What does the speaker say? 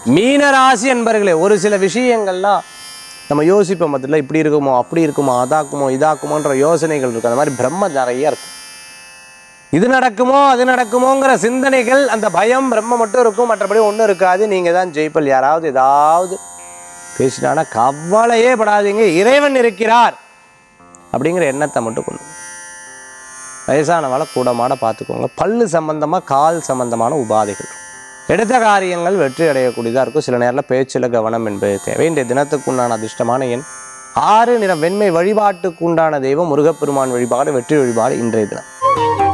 மீன ராசி என்பர்களே ஒரு சில விஷயங்கள்லாம் நம்ம யோசிப்போம் மத்தியில் இப்படி இருக்குமோ அப்படி இருக்குமோ அதாக்குமோ இதாக்குமோன்ற யோசனைகள் இருக்கும் அந்த மாதிரி பிரம்ம நிறைய இருக்கும் இது நடக்குமோ அது நடக்குமோங்கிற சிந்தனைகள் அந்த பயம் பிரம்ம மட்டும் இருக்கும் மற்றபடி ஒன்றும் இருக்காது நீங்கள் தான் ஜெயிப்பல் யாராவது ஏதாவது பேசினானா கவலையே படாதீங்க இறைவன் இருக்கிறார் அப்படிங்கிற எண்ணத்தை மட்டும் கொண்டு வாங்க. வயசானவளை கூடமாட பார்த்துக்கோங்க பல்லு சம்பந்தமாக கால் சம்பந்தமான உபாதைகள் இருக்கும். எடுத்த காரியங்கள் வெற்றி அடையக்கூடியதாக இருக்கும் சில நேரத்தில் பேச்சில் கவனம் என்பது தேவை இன்றைய தினத்துக்கு உண்டான அதிர்ஷ்டமான எண் ஆறு நிற வெண்மை வழிபாட்டுக்கு உண்டான தெய்வம் முருகப்பெருமான் வழிபாடு வெற்றி வழிபாடு இன்றைய தினம்